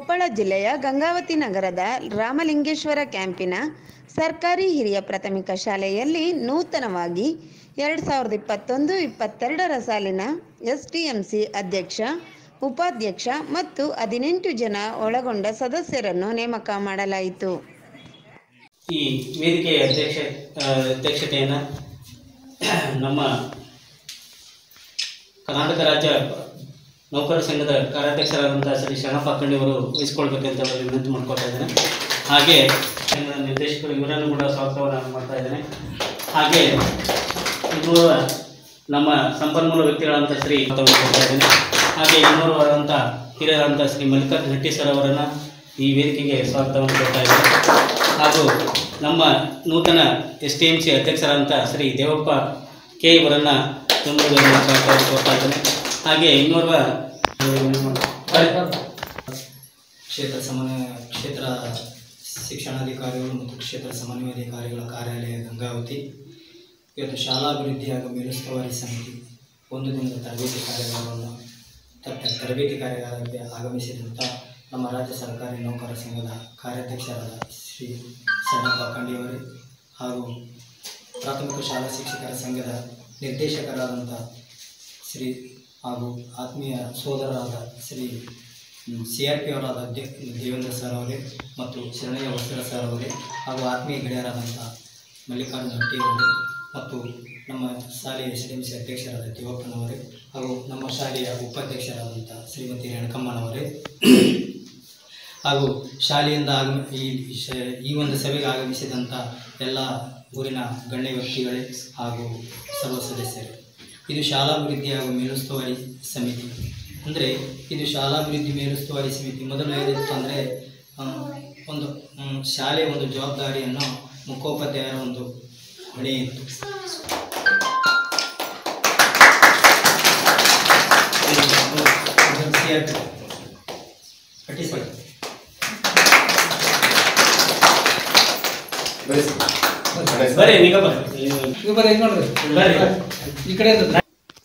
ಕೊಪ್ಪಳ ಜಿಲ್ಲೆಯ ಗಂಗಾವತಿ ನಗರದ ರಾಮಲಿಂಗೇಶ್ವರ ಕ್ಯಾಂಪಿನ ಸರ್ಕಾರಿ ಹಿರಿಯ ಪ್ರಾಥಮಿಕ ಶಾಲೆಯಲ್ಲಿ ನೂತನವಾಗಿ ಎರಡು ಸಾವಿರದ ಇಪ್ಪತ್ತೊಂದು ಇಪ್ಪತ್ತೆರಡರ ಸಾಲಿನ ಎಸ್ಟಿಎಂಸಿ ಅಧ್ಯಕ್ಷ ಉಪಾಧ್ಯಕ್ಷ ಮತ್ತು ಹದಿನೆಂಟು ಜನ ಒಳಗೊಂಡ ಸದಸ್ಯರನ್ನು ನೇಮಕ ಮಾಡಲಾಯಿತು ಈ ವೇದಿಕೆಯ ಅಧ್ಯಕ್ಷ ಆ, ಅಧ್ಯಕ್ಷತೆಯನ್ನು ನಮ್ಮ ಕರ್ನಾಟಕ ರಾಜ್ಯ ನೌಕರರ ಸಂಘದ ಕಾರ್ಯಾಧ್ಯಕ್ಷರಾದಂಥ ಶ್ರೀ ಶರಣಪ್ಪ ಅಕ್ಕಂಡಿಯವರು ವಹಿಸ್ಕೊಳ್ಬೇಕಂತ ಅವರಲ್ಲಿ ವಿನಂತಿ ಮಾಡ್ಕೊಳ್ತಾ ಇದ್ದೇನೆ ಹಾಗೆ ಸಂಘದ ನಿರ್ದೇಶಕರು ಇವರನ್ನು ಕೂಡ ಸ್ವಾಗತವನ್ನು ಮಾಡ್ತಾ ಇದ್ದೇನೆ ಹಾಗೆ ಇನ್ನೂರ ನಮ್ಮ ಸಂಪನ್ಮೂಲ ವ್ಯಕ್ತಿಗಳಾದಂಥ ಶ್ರೀ ಸ್ವಾಗತವನ್ನು ಕೊಡ್ತಾ ಇದ್ದೇನೆ ಹಾಗೆ ಇನ್ನೂರವಾದಂಥ ಹಿರಿಯರಾದಂಥ ಶ್ರೀ ಮಲ್ಲಿಕಾರ್ಜುನ ಹಟ್ಟಿ ಸರ್ ಅವರನ್ನು ಈ ವೇದಿಕೆಗೆ ಸ್ವಾಗತವನ್ನು ಕೊಡ್ತಾ ಇದ್ದೇನೆ ಹಾಗೂ ನಮ್ಮ ನೂತನ ಎಸ್ ಟಿ ಎಂ ಸಿ ಅಧ್ಯಕ್ಷರಾದಂಥ ಶ್ರೀ ದೇವಪ್ಪ ಕೆ ಇವರನ್ನು ತುಂಬ ಸ್ವಾಗತವನ್ನು ಕೊಡ್ತಾ ಇದ್ದೇನೆ ಹಾಗೆ ಇನ್ನೋರ್ವ ಕ್ಷೇತ್ರ ಸಮನ್ವಯ ಕ್ಷೇತ್ರ ಶಿಕ್ಷಣಾಧಿಕಾರಿಗಳು ಮತ್ತು ಕ್ಷೇತ್ರ ಸಮನ್ವಯಾಧಿಕಾರಿಗಳ ಕಾರ್ಯಾಲಯ ಗಂಗಾವತಿ ಇವತ್ತು ಶಾಲಾಭಿವೃದ್ಧಿ ಹಾಗೂ ಮೇಲುಸ್ತುವಾರಿ ಸಮಿತಿ ಒಂದು ದಿನದ ತರಬೇತಿ ಕಾರ್ಯಾಗಾರವನ್ನು ತ- ತ- ತರಬೇತಿ ಕಾರ್ಯಾಗಾರಕ್ಕೆ ಆಗಮಿಸಿದಂಥ ನಮ್ಮ ರಾಜ್ಯ ಸರ್ಕಾರಿ ನೌಕರರ ಸಂಘದ ಕಾರ್ಯಾಧ್ಯಕ್ಷರಾದ ಶ್ರೀ ಶರಣಪ್ಪ ಕಂಡಿಯವರೇ ಹಾಗೂ ಪ್ರಾಥಮಿಕ ಶಾಲಾ ಶಿಕ್ಷಕರ ಸಂಘದ ನಿರ್ದೇಶಕರಾದಂಥ ಶ್ರೀ ಹಾಗೂ ಆತ್ಮೀಯ ಸೋದರರಾದ ಶ್ರೀ ಸಿ ಆರ್ ಪಿ ಅವರಾದ ದೇ- ದೇವೇಂದ್ರ ಸರ್ ಅವರೇ ಮತ್ತು ಶರಣಯ್ಯ ವಸ್ತ್ರ ಸರ್ ಅವರೇ ಹಾಗೂ ಆತ್ಮೀಯ ಗೆಳೆಯರಾದಂಥ ಮಲ್ಲಿಕಾರ್ಜುನ ಹಟ್ಟಿ ಅವರೇ ಮತ್ತು ನಮ್ಮ ಶಾಲೆಯ ಎಸ್ ಡಿ ಎಂ ಸಿ ಅಧ್ಯಕ್ಷರಾದ ದೇವಪ್ಪನವರೇ ಹಾಗೂ ನಮ್ಮ ಶಾಲೆಯ ಉಪಾಧ್ಯಕ್ಷರಾದಂಥ ಶ್ರೀಮತಿ ರೇಣಕಮ್ಮನವರೇ ಹಾಗೂ ಶಾಲೆಯಿಂದ ಆಗಮ ಈ ಶ- ಈ ಒಂದು ಸಭೆಗೆ ಆಗಮಿಸಿದಂಥ ಎಲ್ಲ ಊರಿನ ಗಣ್ಯ ವ್ಯಕ್ತಿಗಳೇ ಹಾಗೂ ಸರ್ವ ಸದಸ್ಯರು ಇದು ಶಾಲಾಭಿವೃದ್ಧಿ ಹಾಗೂ ಮೇಲುಸ್ತುವಾರಿ ಸಮಿತಿ ಅಂದರೆ ಇದು ಶಾಲಾಭಿವೃದ್ಧಿ ಮೇಲುಸ್ತುವಾರಿ ಸಮಿತಿ ಮೊದಲು ಏನಿತ್ತು ಅಂದರೆ ಒಂದು ಮ್, ಶಾಲೆಯ ಒಂದು ಜವಾಬ್ದಾರಿಯನ್ನು ಮುಖೋಪಾಧ್ಯಾಯರ ಒಂದು ಹೊಣೆ ಇತ್ತು ಪಟ್ಟಿ ಸರ್ ಬರ್ರಿ ಈಗ ಬರ್ರಿ ಇದು ಬರ್ರಿ ಇದು ನೋಡ್ರಿ ಬರ್ರಿ ಈ ಕಡೆ ಇರ್ತದೆ.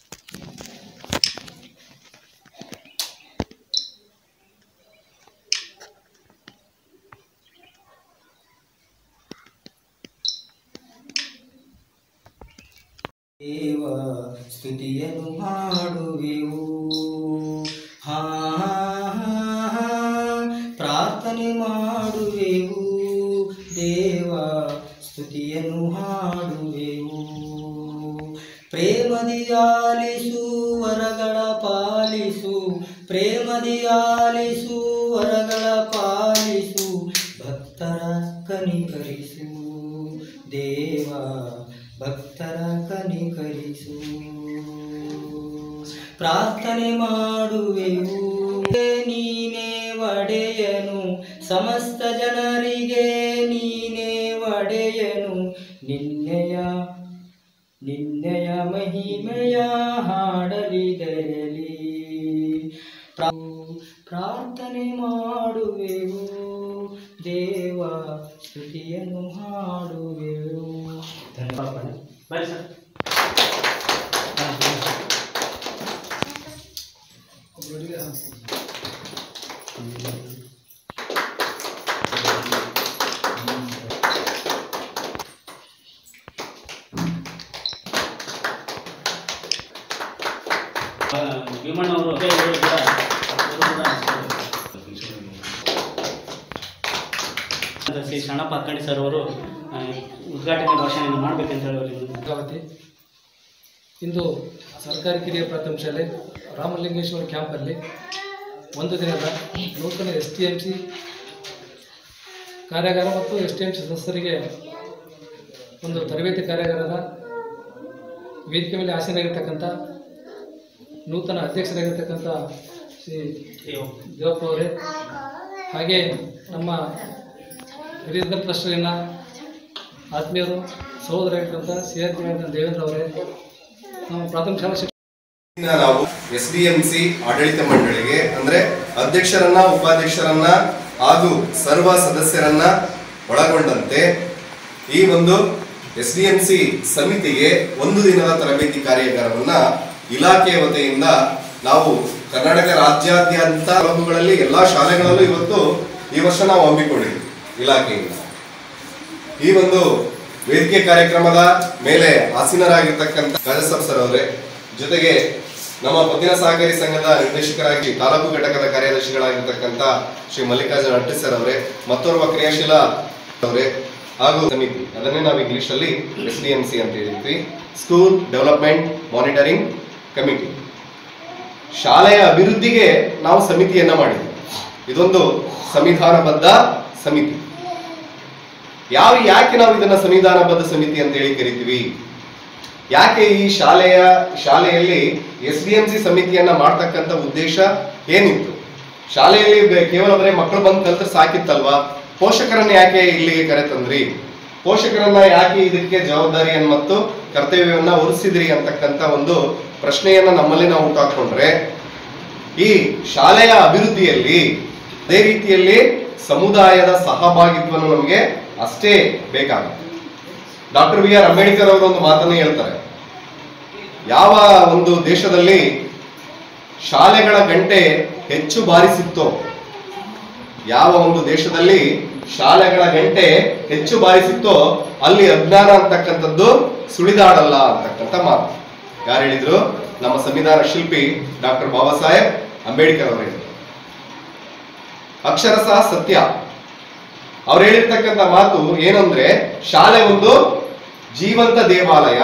ದೇವ ಸ್ತುತಿಯನ್ನು ಹಾಡುವೆವು ಹಾ ಪ್ರಾರ್ಥನೆ ಮಾಡುವೆವು ದೇವ ಸ್ತುತಿಯನ್ನು ಹಾಡುವೆವು ಪ್ರೇಮದಿ ಆಲಿಸು ವರಗಳ ಪಾಲಿಸು ಪ್ರೇಮದಿ ಆಲಿಸು ವರಗಳ ಪಾಲಿಸು ಭಕ್ತರ ಕನಿಕರಿಸು ದೇವ ಭಕ್ತರ ಕನಿಕರಿಸು ಪ್ರಾರ್ಥನೆ ಮಾಡುವೆವು ನೀನೇ ಒಡೆಯನು ಸಮಸ್ತ ಜನರಿಗೆ ನೀನೇ ಒಡೆಯನು ನಿನ್ನೆಯ ನಿನ್ನೆಯ ಮಹಿಮೆಯ ಹಾಡಲಿದರಲಿ ಪ್ರಾ- ಪ್ರಾರ್ಥನೆ ಮಾಡುವೆವು ದೇವ ಸ್ತುತಿಯನ್ನು ಹಾಡುವೆವು ಬರ್ರಿ ಬರ್ರಿ ಸರ್ ಒಬ್ರೊಬ್ರಿಗೆ ಭೀಮಣ್ಣವರು ಶ್ರೀ ಶರಣಪ್ಪ ಅಕ್ಕಂಡಿ ಸರ್ ಅವರು ಆ, ಉದ್ಘಾಟನೆ ಭಾಷಣವನ್ನು ಮಾಡಬೇಕಂತ ಹೇಳಿ ಅವರಿಗೆ ಗಂಗಾವತಿ ಇಂದು ಸರ್ಕಾರಿ ಕಿರಿಯ ಪ್ರಾಥಮಿಕ ಶಾಲೆ ರಾಮಲಿಂಗೇಶ್ವರ ಕ್ಯಾಂಪಲ್ಲಿ ಒಂದು ದಿನದ ನೂತನ ಎಸ್ ಟಿ ಎಮ್ ಸಿ ಕಾರ್ಯಾಗಾರ ಮತ್ತು ಎಸ್ ಟಿ ಎಮ್ ಸಿ ಸದಸ್ಯರಿಗೆ ಒಂದು ತರಬೇತಿ ಕಾರ್ಯಾಗಾರದ ವೇದಿಕೆ ಮೇಲೆ ಆಸೀನರಾಗಿರ್ತಕ್ಕಂಥ ನೂತನ ಅಧ್ಯಕ್ಷರಾಗಿರ್ತಕ್ಕಂಥ ಶ್ರೀ ದೇವಪ್ಪ ಅವರೇ ಹಾಗೆ ನಮ್ಮ ಹಿರಿಯ ಟ್ರಸ್ಟಿನ ಆತ್ಮೀಯರು ಸಹೋದರಾಗಿರ್ತಕ್ಕಂಥ ಸಿ ಆರ್ ಪಿ ದೇವೇಂದ್ರ ಅವರೇ ನಮ್ಮ ಪ್ರಾಥಮಿಕ ಶಾಲಾ ಶಿಕ್ಷಕ ಇಂದಿನ ನಾವು ಎಸ್ ಡಿ ಎಂ ಸಿ ಆಡಳಿತ ಮಂಡಳಿಗೆ ಅಂದ್ರೆ ಅಧ್ಯಕ್ಷರನ್ನ ಉಪಾಧ್ಯಕ್ಷರನ್ನ ಹಾಗೂ ಸರ್ವ ಸದಸ್ಯರನ್ನ ಒಳಗೊಂಡಂತೆ ಈ ಒಂದು ಎಸ್ ಡಿ ಎಂ ಸಿ ಸಮಿತಿಗೆ ಒಂದು ದಿನದ ತರಬೇತಿ ಕಾರ್ಯಾಗಾರವನ್ನ ಇಲಾಖೆಯ ವತಿಯಿಂದ ನಾವು ಕರ್ನಾಟಕ ರಾಜ್ಯಾದ್ಯಂತ ತಾಲೂಕುಗಳಲ್ಲಿ ಎಲ್ಲಾ ಶಾಲೆಗಳಲ್ಲೂ ಇವತ್ತು ಈ ವರ್ಷ ನಾವು ಹಮ್ಮಿಕೊಂಡಿದ್ದೀವಿ ಇಲಾಖೆಯಿಂದ ಈ ಒಂದು ವೇದಿಕೆ ಕಾರ್ಯಕ್ರಮದ ಮೇಲೆ ಆಸೀನರಾಗಿರ್ತಕ್ಕಂಥ ರಾಜಸಬ್ ಸರ್ ಅವರೇ ಜೊತೆಗೆ ನಮ್ಮ ಪತ್ತಿನ ಸಹಕಾರಿ ಸಂಘದ ನಿರ್ದೇಶಕರಾಗಿ ತಾಲೂಕು ಘಟಕದ ಕಾರ್ಯದರ್ಶಿಗಳಾಗಿರ್ತಕ್ಕಂಥ ಶ್ರೀ ಮಲ್ಲಿಕಾರ್ಜುನ ಅಟ್ಟಿ ಸರ್ ಅವರೇ ಮತ್ತೋರ್ವ ಕ್ರಿಯಾಶೀಲ ಅವರೇ ಹಾಗೂ ಸಮಿತಿ ಅದನ್ನೇ ನಾವು ಇಂಗ್ಲಿಷ್ ಅಲ್ಲಿ ಎಸ್ ಡಿ ಎಂ ಸಿ ಅಂತ ಹೇಳಿದ್ವಿ ಸ್ಕೂಲ್ ಡೆವಲಪ್ಮೆಂಟ್ ಮಾನಿಟರಿಂಗ್ ಕಮಿಟಿ ಶಾಲೆಯ ಅಭಿವೃದ್ಧಿಗೆ ನಾವು ಸಮಿತಿಯನ್ನ ಮಾಡಿದ್ವಿ ಇದೊಂದು ಸಂವಿಧಾನಬದ್ಧ ಸಮಿತಿ ಯಾವ ಯಾಕೆ ನಾವು ಇದನ್ನ ಸಂವಿಧಾನಬದ್ಧ ಸಮಿತಿ ಅಂತ ಹೇಳಿ ಕರಿತೀವಿ ಯಾಕೆ ಈ ಶಾಲೆಯ ಶಾಲೆಯಲ್ಲಿ ಎಸ್ ಡಿ ಎಂ ಸಿ ಸಮಿತಿಯನ್ನ ಮಾಡ್ತಕ್ಕಂಥ ಉದ್ದೇಶ ಏನಿತ್ತು ಶಾಲೆಯಲ್ಲಿ ಬೆ- ಕೇವಲ ಬರೀ ಮಕ್ಕಳು ಬಂದು ಕಲ್ತ್ರೆ ಸಾಕಿತ್ತಲ್ವಾ ಪೋಷಕರನ್ನ ಯಾಕೆ ಇಲ್ಲಿಗೆ ಕರೆತಂದ್ರಿ ಪೋಷಕರನ್ನ ಯಾಕೆ ಇದಕ್ಕೆ ಜವಾಬ್ದಾರಿಯನ್ನು ಮತ್ತು ಕರ್ತವ್ಯವನ್ನ ಹೊರಿಸಿದ್ರಿ ಅಂತಕ್ಕಂಥ ಒಂದು ಪ್ರಶ್ನೆಯನ್ನ ನಮ್ಮಲ್ಲಿ ನಾವು ಹುಟ್ಟಾಕೊಂಡ್ರೆ ಈ ಶಾಲೆಯ ಅಭಿವೃದ್ಧಿಯಲ್ಲಿ ಅದೇ ರೀತಿಯಲ್ಲಿ ಸಮುದಾಯದ ಸಹಭಾಗಿತ್ವವನ್ನು ನಮಗೆ ಅಷ್ಟೇ ಬೇಕಾಗುತ್ತೆ ಡಾಕ್ಟರ್ ಬಿ ಆರ್ ಅಂಬೇಡ್ಕರ್ ಅವರು ಒಂದು ಮಾತನ್ನು ಹೇಳ್ತಾರೆ ಯಾವ ಒಂದು ದೇಶದಲ್ಲಿ ಶಾಲೆಗಳ ಗಂಟೆ ಹೆಚ್ಚು ಬಾರಿಸಿತ್ತೋ ಯಾವ ಒಂದು ದೇಶದಲ್ಲಿ ಶಾಲೆಗಳ ಗಂಟೆ ಹೆಚ್ಚು ಬಾರಿಸಿತ್ತೋ ಅಲ್ಲಿ ಅಜ್ಞಾನ ಅಂತಕ್ಕಂಥದ್ದು ಸುಳಿದಾಡಲ್ಲ ಅಂತಕ್ಕಂಥ ಮಾತು ಯಾರು ಹೇಳಿದ್ರು ನಮ್ಮ ಸಂವಿಧಾನ ಶಿಲ್ಪಿ ಡಾಕ್ಟರ್ ಬಾಬಾ ಸಾಹೇಬ್ ಅಂಬೇಡ್ಕರ್ ಅವರು ಹೇಳಿದ್ರು ಅಕ್ಷರಶಃ ಸತ್ಯ ಅವ್ರು ಹೇಳಿರ್ತಕ್ಕಂಥ ಮಾತು ಏನಂದ್ರೆ ಶಾಲೆ ಒಂದು ಜೀವಂತ ದೇವಾಲಯ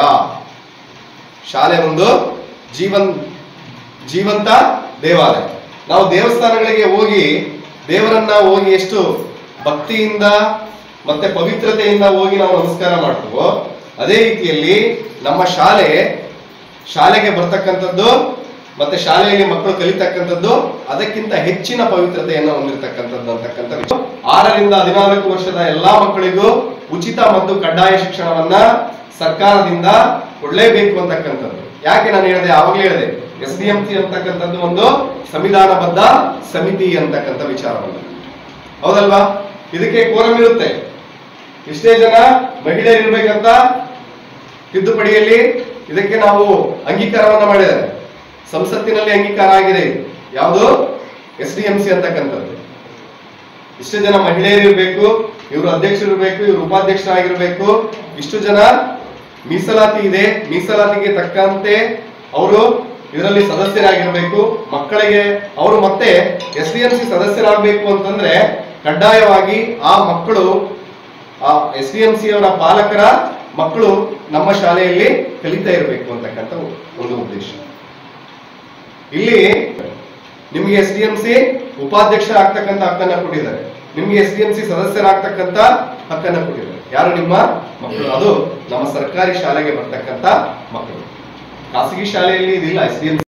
ಶಾಲೆ ಒಂದು ಜೀವನ್ ಜೀವಂತ ದೇವಾಲಯ ನಾವು ದೇವಸ್ಥಾನಗಳಿಗೆ ಹೋಗಿ ದೇವರನ್ನ ಹೋಗಿ ಎಷ್ಟು ಭಕ್ತಿಯಿಂದ ಮತ್ತೆ ಪವಿತ್ರತೆಯಿಂದ ಹೋಗಿ ನಾವು ನಮಸ್ಕಾರ ಮಾಡ್ತೀವೋ ಅದೇ ರೀತಿಯಲ್ಲಿ ನಮ್ಮ ಶಾಲೆ ಶಾಲೆಗೆ ಬರ್ತಕ್ಕಂಥದ್ದು ಮತ್ತೆ ಶಾಲೆಯಲ್ಲಿ ಮಕ್ಕಳು ಕಲಿತಕ್ಕಂಥದ್ದು ಅದಕ್ಕಿಂತ ಹೆಚ್ಚಿನ ಪವಿತ್ರತೆಯನ್ನು ಹೊಂದಿರತಕ್ಕಂಥದ್ದು ಅಂತಕ್ಕಂಥ ವಿಷಯ. ಆರರಿಂದ ಹದಿನಾಲ್ಕು ವರ್ಷದ ಎಲ್ಲಾ ಮಕ್ಕಳಿಗೂ ಉಚಿತ ಮತ್ತು ಕಡ್ಡಾಯ ಶಿಕ್ಷಣವನ್ನ ಸರ್ಕಾರದಿಂದ ಕೊಡ್ಲೇಬೇಕು ಅಂತಕ್ಕಂಥದ್ದು ಯಾಕೆ ನಾನು ಹೇಳಿದೆ ಆವಾಗಲೇ ಹೇಳಿದೆ ಎಸ್ ಡಿ ಎಂ ಸಿ ಅಂತಕ್ಕಂಥದ್ದು ಒಂದು ಸಂವಿಧಾನಬದ್ಧ ಸಮಿತಿ ಅಂತಕ್ಕಂಥ ವಿಚಾರವನ್ನ ಹೌದಲ್ವಾ ಇದಕ್ಕೆ ಕೋರಂ ಇರುತ್ತೆ ಇಷ್ಟೇ ಜನ ಮಹಿಳೆಯರು ಇರ್ಬೇಕಂತ ತಿದ್ದುಪಡಿಯಲ್ಲಿ ಇದಕ್ಕೆ ನಾವು ಅಂಗೀಕಾರವನ್ನ ಮಾಡಿದ್ದಾರೆ ಸಂಸತ್ತಿನಲ್ಲಿ ಅಂಗೀಕಾರ ಆಗಿದೆ ಇದು. ಯಾವುದು ಎಸ್ ಡಿ ಎಂ ಸಿ ಅಂತಕ್ಕಂಥದ್ದು ಇಷ್ಟು ಜನ ಮಹಿಳೆಯರು ಇರಬೇಕು ಇವರು ಅಧ್ಯಕ್ಷರು ಇರಬೇಕು ಇವರು ಉಪಾಧ್ಯಕ್ಷರಾಗಿರ್ಬೇಕು ಇಷ್ಟು ಜನ ಮೀಸಲಾತಿ ಇದೆ ಮೀಸಲಾತಿಗೆ ತಕ್ಕಂತೆ ಅವರು ಇದರಲ್ಲಿ ಸದಸ್ಯರಾಗಿರ್ಬೇಕು ಮಕ್ಕಳಿಗೆ ಅವರು ಮತ್ತೆ ಎಸ್ ಡಿ ಎಂ ಸಿ ಸದಸ್ಯರಾಗಬೇಕು ಅಂತಂದ್ರೆ ಕಡ್ಡಾಯವಾಗಿ ಆ ಮಕ್ಕಳು ಆ ಎಸ್ ಡಿ ಎಂ ಸಿ ಅವರ ಪಾಲಕರ ಮಕ್ಕಳು ನಮ್ಮ ಶಾಲೆಯಲ್ಲಿ ಕಲಿತಾ ಇರಬೇಕು ಅಂತಕ್ಕಂಥ ಒಂದು ಉದ್ದೇಶ ಇಲ್ಲಿ ನಿಮಗೆ ಎಸ್ ಡಿ ಎಂ ಸಿ ಉಪಾಧ್ಯಕ್ಷ ಆಗ್ತಕ್ಕಂಥ ಹಕ್ಕನ್ನ ಕೊಟ್ಟಿದ್ದಾರೆ ನಿಮ್ಗೆ ಎಸ್ ಡಿ ಎಂ ಸಿ ಸದಸ್ಯರಾಗ್ತಕ್ಕಂಥ ಹಕ್ಕನ್ನ ಕೊಟ್ಟಿದ್ದಾರೆ ಯಾರು ನಿಮ್ಮ ಮಕ್ಕಳು ಅದು ನಮ್ಮ ಸರ್ಕಾರಿ ಶಾಲೆಗೆ ಬರ್ತಕ್ಕಂಥ ಮಕ್ಕಳು ಖಾಸಗಿ ಶಾಲೆಯಲ್ಲಿ ಇದಿಲ್ಲ ಎಸ್ ಡಿ ಎಂ